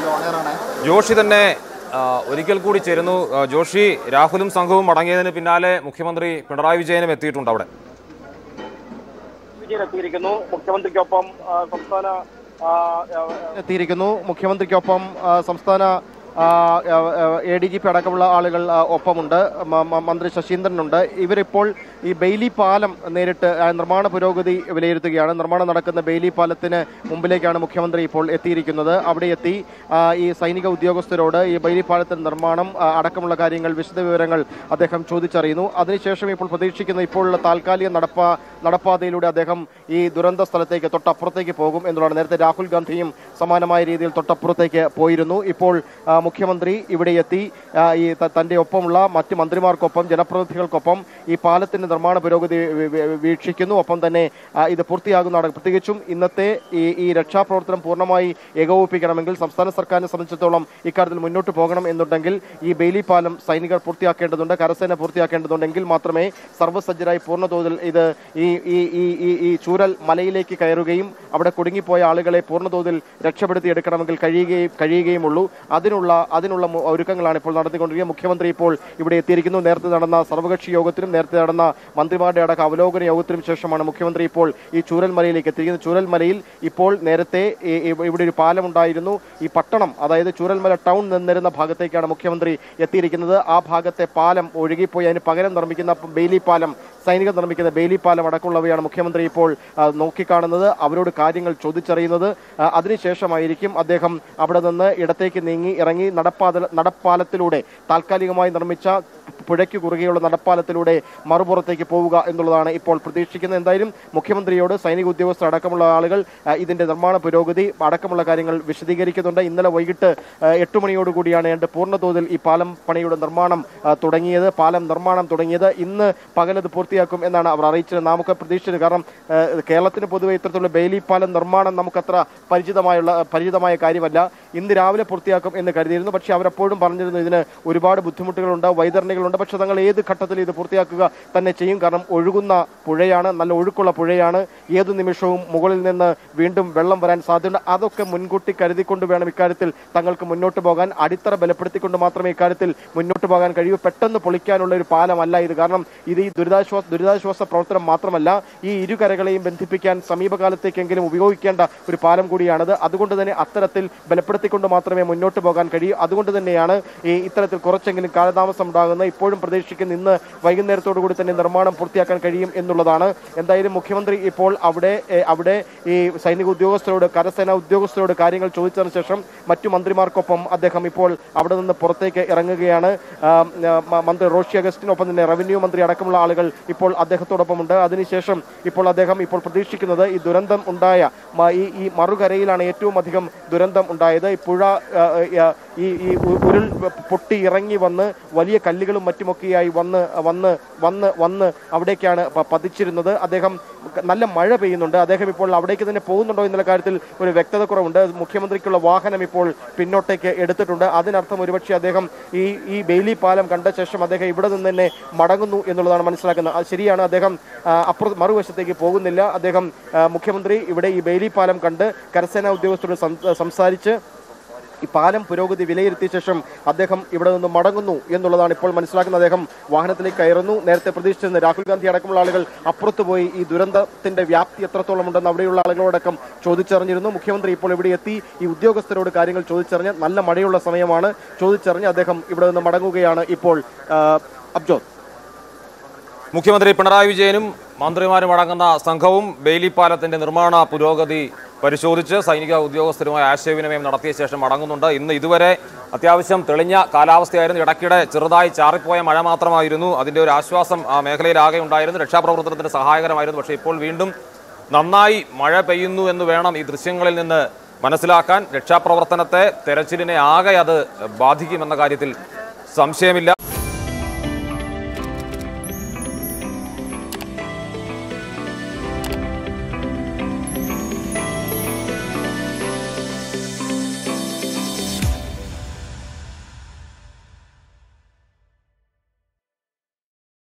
ജോഷി തന്നെ ആ, ഒരിക്കൽ കൂടി ചേരുന്നു ആ, ജോഷി രാഹുലും സംഘവും മടങ്ങിയതിന് പിന്നാലെ മുഖ്യമന്ത്രി പിണറായി വിജയനും എത്തിയിട്ടുണ്ട് അവിടെ വിജയൻ എത്തിയിരിക്കുന്നു മുഖ്യമന്ത്രിക്കൊപ്പം ആ, സംസ്ഥാന ആ, ആ, എത്തിയിരിക്കുന്നു മുഖ്യമന്ത്രിക്കൊപ്പം ആ, സംസ്ഥാന എ ഡി ജി പി അടക്കമുള്ള ആളുകൾ ആ, ഒപ്പമുണ്ട് മ- മ- മന്ത്രി ശശീന്ദ്രനുണ്ട് ഇവരിപ്പോൾ ഈ ബെയിലി പാലം നേരിട്ട് ആ, നിർമ്മാണ പുരോഗതി വിലയിരുത്തുകയാണ് നിർമ്മാണം നടക്കുന്ന ബെയിലി പാലത്തിന് മുമ്പിലേക്കാണ് മുഖ്യമന്ത്രി ഇപ്പോൾ എത്തിയിരിക്കുന്നത് അവിടെ എത്തി ആ, ഈ സൈനിക ഉദ്യോഗസ്ഥരോട് ഈ ബെയിലി പാലത്തിന്റെ നിർമ്മാണം ആ, അടക്കമുള്ള കാര്യങ്ങൾ വിശദവിവരങ്ങൾ അദ്ദേഹം ചോദിച്ചറിയുന്നു അതിനുശേഷം ഇപ്പോൾ പ്രതീക്ഷിക്കുന്ന ഇപ്പോഴുള്ള താൽക്കാലിക നടപ്പാ നടപ്പാതയിലൂടെ അദ്ദേഹം ഈ ദുരന്ത സ്ഥലത്തേക്ക് തൊട്ടപ്പുറത്തേക്ക് പോകും എന്നുള്ളതാണ് നേരത്തെ രാഹുൽ ഗാന്ധിയും സമാനമായ രീതിയിൽ തൊട്ടപ്പുറത്തേക്ക് പോയിരുന്നു ഇപ്പോൾ ആ, മുഖ്യമന്ത്രി ഇവിടെ എത്തി ആ, ഈ ത- തന്റെ ഒപ്പമുള്ള മറ്റ് മന്ത്രിമാർക്കൊപ്പം ജനപ്രതിനിധികൾക്കൊപ്പം ഈ പാലത്തിന്റെ നിർമ്മാണ പുരോഗതി വി- വി- വീക്ഷിക്കുന്നു ഒപ്പം തന്നെ ആ, ഇത് പൂർത്തിയാകുന്നതാണ് പ്രത്യേകിച്ചും ഇന്നത്തെ ഈ ഈ രക്ഷാപ്രവർത്തനം പൂർണ്ണമായി ഏകോപിപ്പിക്കണമെങ്കിൽ സംസ്ഥാന സർക്കാരിനെ സംബന്ധിച്ചിടത്തോളം ഇക്കാര്യത്തിൽ മുന്നോട്ട് പോകണം എന്നുണ്ടെങ്കിൽ ഈ ബെയിലി പാലം സൈനികർ പൂർത്തിയാക്കേണ്ടതുണ്ട് കരസേന പൂർത്തിയാക്കേണ്ടതുണ്ടെങ്കിൽ മാത്രമേ സർവ്വസജ്ജരായി പൂർണ്ണതോതിൽ ഇത് ഈ ഈ ഈ ഈ ഈ ചൂരൽ മലയിലേക്ക് കയറുകയും അവിടെ കുടുങ്ങിപ്പോയ ആളുകളെ പൂർണ്ണതോതിൽ രക്ഷപ്പെടുത്തി എടുക്കണമെങ്കിൽ കഴിയുകയും കഴിയുകയുമുള്ളൂ അതിനുള്ള അതിനുള്ള മു- ഒരുക്കങ്ങളാണ് ഇപ്പോൾ നടത്തിക്കൊണ്ടിരിക്കുന്നത് മുഖ്യമന്ത്രി ഇപ്പോൾ ഇവിടെ എത്തിയിരിക്കുന്നു നേരത്തെ നടന്ന സർവകക്ഷി യോഗത്തിനും നേരത്തെ നടന്ന മന്ത്രിമാരുടെ അടക്കം അവലോകന യോഗത്തിനും ശേഷമാണ് മുഖ്യമന്ത്രി ഇപ്പോൾ ഈ ചൂരൽമലയിലേക്ക് എത്തിയിരിക്കുന്നത് ചൂരൽമലയിൽ ഇപ്പോൾ നേരത്തെ ഈ- ഈ- ഇവിടെ ഒരു പാലം ഉണ്ടായിരുന്നു ഈ പട്ടണം അതായത് ചൂരൽമല ടൗൺ നിന്നിരുന്ന ഭാഗത്തേക്കാണ് മുഖ്യമന്ത്രി എത്തിയിരിക്കുന്നത് ആ ഭാഗത്തെ പാലം ഒഴുകിപ്പോയി അതിന് പകരം നിർമ്മിക്കുന്ന ബെയിലി പാലം സൈനികർ നിർമ്മിക്കുന്ന ബെയിലി പാലം അടക്കമുള്ളവയാണ് മുഖ്യമന്ത്രി ഇപ്പോൾ ആ, നോക്കിക്കാണുന്നത് അവരോട് കാര്യങ്ങൾ ചോദിച്ചറിയുന്നത് ആ, അതിനുശേഷമായിരിക്കും അദ്ദേഹം അവിടെ നിന്ന് ഇടത്തേക്ക് നീങ്ങി ഇറങ്ങി നടപ്പാത നടപ്പാലത്തിലൂടെ താൽക്കാലികമായി നിർമ്മിച്ച പുഴയ്ക്ക് കുറുകെയുള്ള നടപ്പാലത്തിലൂടെ മറുപുറത്തേക്ക് പോവുക എന്നുള്ളതാണ് ഇപ്പോൾ പ്രതീക്ഷിക്കുന്നത് എന്തായാലും മുഖ്യമന്ത്രിയോട് സൈനിക ഉദ്യോഗസ്ഥർ അടക്കമുള്ള ആളുകൾ ആ, ഇതിന്റെ നിർമ്മാണ പുരോഗതി അടക്കമുള്ള കാര്യങ്ങൾ വിശദീകരിക്കുന്നുണ്ട് ഇന്നലെ വൈകിട്ട് ആ, എട്ട് മണിയോടുകൂടിയാണ് ഏതാണ്ട് പൂർണ്ണതോതിൽ ഈ പാലം പണിയുടെ നിർമ്മാണം ആ, തുടങ്ങിയത് പാലം നിർമ്മാണം തുടങ്ങിയത് ഇന്ന് പകലത് പൂർത്തിയാക്കും എന്നാണ് അവർ അറിയിച്ചത് നമുക്ക് പ്രതീക്ഷിച്ചത് കാരണം ആ, കേരളത്തിന് പൊതുവെ ഇത്തരത്തിലുള്ള ബെയിലി പാലം നിർമ്മാണം നമുക്കത്ര പരിചിതമായുള്ള പരിചിതമായ കാര്യമല്ല ഇന്ന് രാവിലെ പൂർത്തിയാക്കും എന്ന് കരുതിയിരുന്നു പക്ഷേ അവരെപ്പോഴും പറഞ്ഞിരുന്നു ഇതിന് ഒരുപാട് ബുദ്ധിമുട്ടുകളുണ്ട് വൈതരണികളുണ്ട് പക്ഷേ തങ്ങൾ ഏത് ഘട്ടത്തിൽ ഇത് പൂർത്തിയാക്കുക തന്നെ ചെയ്യും കാരണം ഒഴുകുന്ന പുഴയാണ് നല്ല ഒഴുക്കുള്ള പുഴയാണ് ഏതു നിമിഷവും മുകളിൽ നിന്ന് വീണ്ടും വെള്ളം വരാൻ സാധ്യതയുണ്ട് അതൊക്കെ മുൻകൂട്ടി കരുതിക്കൊണ്ട് വേണം ഇക്കാര്യത്തിൽ തങ്ങൾക്ക് മുന്നോട്ട് പോകാൻ അടിത്തറ ബലപ്പെടുത്തിക്കൊണ്ട് മാത്രമേ ഇക്കാര്യത്തിൽ മുന്നോട്ട് പോകാൻ കഴിയൂ പെട്ടെന്ന് പൊളിക്കാനുള്ള ഒരു പാലമല്ല ഇത് കാരണം ഇത് ഈ ദുരിതാശ്വാസ ദുരിതാശ്വാസ പ്രവർത്തനം മാത്രമല്ല ഈ ഇരുകരകളെയും ബന്ധിപ്പിക്കാൻ സമീപകാലത്തേക്കെങ്കിലും ഉപയോഗിക്കേണ്ട ഒരു പാലം കൂടിയാണത് അതുകൊണ്ട് തന്നെ അത്തരത്തിൽ ബലപ്പെടുത്തിക്കൊണ്ട് മാത്രമേ മുന്നോട്ട് പോകാൻ കഴിയൂ അതുകൊണ്ട് തന്നെയാണ് ഈ ഇത്തരത്തിൽ കുറച്ചെങ്കിലും കാലതാമസം ഉണ്ടാകുന്നത് ഇപ്പോഴും പ്രതീക്ഷിക്കുന്ന ഇന്ന് വൈകുന്നേരത്തോടു കൂടി തന്നെ നിർമ്മാണം പൂർത്തിയാക്കാൻ കഴിയും എന്നുള്ളതാണ് എന്തായാലും മുഖ്യമന്ത്രി ഇപ്പോൾ അവിടെ ഏ, അവിടെ ഈ സൈനിക ഉദ്യോഗസ്ഥരോട് കരസേനാ ഉദ്യോഗസ്ഥരോട് കാര്യങ്ങൾ ചോദിച്ചതിന് ശേഷം മറ്റു മന്ത്രിമാർക്കൊപ്പം അദ്ദേഹം ഇപ്പോൾ അവിടെ നിന്ന് പുറത്തേക്ക് ഇറങ്ങുകയാണ് ആ, ആ, മന്ത്രി റോഷി അഗസ്റ്റിനൊപ്പം തന്നെ റവന്യൂ മന്ത്രി അടക്കമുള്ള ആളുകൾ ഇപ്പോൾ അദ്ദേഹത്തോടൊപ്പമുണ്ട് അതിനുശേഷം ഇപ്പോൾ അദ്ദേഹം ഇപ്പോൾ പ്രതീക്ഷിക്കുന്നത് ഈ ദുരന്തം ഉണ്ടായ മ- ഈ ഈ മറുകരയിലാണ് ഏറ്റവും അധികം ദുരന്തം ഉണ്ടായത് ഈ പുഴ ആ, ആ, ഈ ഈ ഉ- ഉരുൾ പൊട്ടി ഇറങ്ങി വന്ന് വലിയ കല്ലുകളും മറ്റുമൊക്കെയായി വന്ന് വന്ന് വന്ന് വന്ന് അവിടേക്കാണ് പ- പതിച്ചിരുന്നത് അദ്ദേഹം നല്ല മഴ പെയ്യുന്നുണ്ട് അദ്ദേഹം ഇപ്പോൾ അവിടേക്ക് തന്നെ പോകുന്നുണ്ടോ എന്നുള്ള കാര്യത്തിൽ ഒരു വ്യക്തത കുറവുണ്ട് മുഖ്യമന്ത്രിക്കുള്ള വാഹനം ഇപ്പോൾ പിന്നോട്ടേക്ക് എടുത്തിട്ടുണ്ട് അതിനർത്ഥം ഒരുപക്ഷെ അദ്ദേഹം ഈ ഈ ബെയിലി പാലം കണ്ട ശേഷം അദ്ദേഹം ഇവിടെ നിന്ന് തന്നെ മടങ്ങുന്നു എന്നുള്ളതാണ് മനസ്സിലാക്കുന്നത് അത് ശരിയാണ് അദ്ദേഹം ആ, അപ്പുറത്ത് മറുവശത്തേക്ക് പോകുന്നില്ല അദ്ദേഹം ആ, മുഖ്യമന്ത്രി ഇവിടെ ഈ ബെയിലി പാലം കണ്ട് കരസേനാ ഉദ്യോഗസ്ഥരോട് സം- സംസാരിച്ച് ഈ പാലം പുരോഗതി വിലയിരുത്തിയ ശേഷം അദ്ദേഹം ഇവിടെ നിന്ന് മടങ്ങുന്നു എന്നുള്ളതാണ് ഇപ്പോൾ മനസ്സിലാക്കുന്നത് അദ്ദേഹം വാഹനത്തിലേക്ക് കയറുന്നു നേരത്തെ പ്രതീക്ഷിച്ചിരുന്ന രാഹുൽ ഗാന്ധി അടക്കമുള്ള ആളുകൾ അപ്പുറത്ത് പോയി ഈ ദുരന്തത്തിന്റെ വ്യാപ്തി എത്രത്തോളം ഉണ്ടെന്ന് അവിടെയുള്ള ആളുകളോടക്കം ചോദിച്ചറിഞ്ഞിരുന്നു മുഖ്യമന്ത്രി ഇപ്പോൾ ഇവിടെ എത്തി ഈ ഉദ്യോഗസ്ഥരോട് കാര്യങ്ങൾ ചോദിച്ചറിഞ്ഞ് നല്ല മഴയുള്ള സമയമാണ് ചോദിച്ചറിഞ്ഞ് അദ്ദേഹം ഇവിടെ നിന്ന് മടങ്ങുകയാണ് ഇപ്പോൾ ആ, അബ്ജോദ് മുഖ്യമന്ത്രി പിണറായി വിജയനും മന്ത്രിമാരും അടങ്ങുന്ന സംഘവും ബെയിലി പാലത്തിന്റെ നിർമ്മാണ പുരോഗതി പരിശോധിച്ച് സൈനിക ഉദ്യോഗസ്ഥരുമായി ആശയവിനിമയം നടത്തിയ ശേഷം മടങ്ങുന്നുണ്ട് ഇന്ന് ഇതുവരെ അത്യാവശ്യം തെളിഞ്ഞ കാലാവസ്ഥയായിരുന്നു ഇടയ്ക്കിടെ ചെറുതായി ചാറിപ്പോയ മഴ മാത്രമായിരുന്നു അതിന്റെ ഒരു ആശ്വാസം ആ മേഖലയിലാകെ ഉണ്ടായിരുന്നു രക്ഷാപ്രവർത്തനത്തിന് സഹായകരമായിരുന്നു പക്ഷേ ഇപ്പോൾ വീണ്ടും നന്നായി മഴ പെയ്യുന്നു എന്ന് വേണം ഈ ദൃശ്യങ്ങളിൽ നിന്ന് മനസ്സിലാക്കാൻ രക്ഷാപ്രവർത്തനത്തെ തെരച്ചിലിനെ ആകെ അത് ബാധിക്കുമെന്ന കാര്യത്തിൽ സംശയമില്ല